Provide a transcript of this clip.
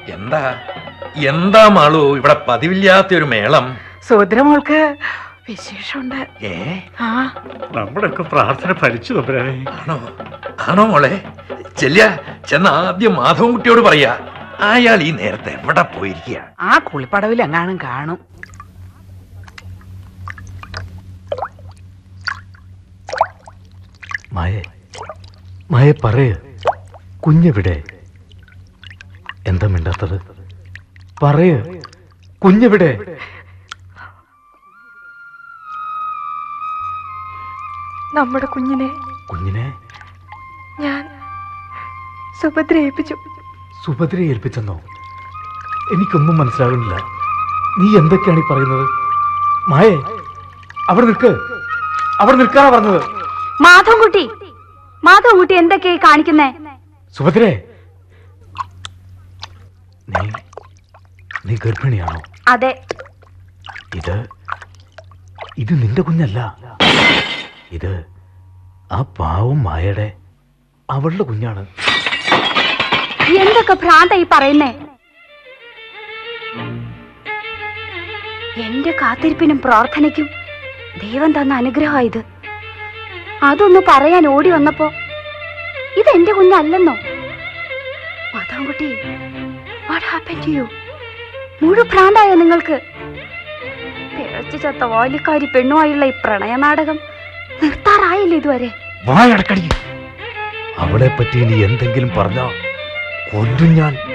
എന്താ എന്താ മാളു ഇവിടെ പതിവില്ലാത്ത ഒരു മേളം സുഭദ്രമോൾക്ക് വിശേഷമുണ്ട് ഏ ആ നമ്മുടെയൊക്കെ പ്രാർത്ഥന ഫലിച്ചു തമ്പുരാനെ ആണോ ആണോ മോളെ ചെല്ലിയ ചെന്ന് ആദ്യം മാധവൻകുട്ടിയോട് പറയാ അയാൾ ഈ നേരത്തെ എവിടെ പോയിരിക്കുക ആ കുളിപ്പടവിൽ എങ്ങാനും കാണും മായ മായ പറയ കുഞ്ഞെവിടെ എന്താ മിണ്ടാത്തത് പറയ കുഞ്ഞെവിടെ നമ്മുടെ കുഞ്ഞിനെ കുഞ്ഞിനെ ഞാൻ സുഭദ്ര ഏൽപ്പിച്ചു സുഭദ്രയെ ഏൽപ്പിച്ചെന്നോ എനിക്കൊന്നും മനസ്സിലാകുന്നില്ല നീ എന്തൊക്കെയാണ് ഈ പറയുന്നത് മായേ അവിടെ നിൽക്ക് അവിടെ നിൽക്കാനാ പറഞ്ഞത് മാധവൻകുട്ടി മാധവൻകുട്ടി എന്തൊക്കെയായി കാണിക്കുന്നേ സുഭദ്രേ നീ നീ ഗർഭിണിയാണോ അതെ ഇത് ഇത് നിന്റെ കുഞ്ഞല്ല ഇത് ആ പാവം മായയുടെ അവളുടെ കുഞ്ഞാണ് എന്തൊക്കെ ഭ്രാന്ത ഈ പറയുന്നേ എന്റെ കാത്തിരിപ്പിനും പ്രാർത്ഥനയ്ക്കും ദൈവം തന്ന അനുഗ്രഹം ഇത് അതൊന്ന് പറയാൻ ഓടി വന്നപ്പോ ഇത് എന്റെ കുഞ്ഞല്ലെന്നോ Madhavankutty what happen to you മുഴു ഭ്രാന്തായോ നിങ്ങൾക്ക് പിഴച്ചു ചത്ത വാലിക്കാരി പെണ്ണുമായുള്ള ഈ പ്രണയനാടകം നിർത്താറായില്ല ഇതുവരെ വായടക്കടി അവളെ പറ്റി ഇനി എന്തെങ്കിലും പറഞ്ഞാ കൊല്ലും ഞാൻ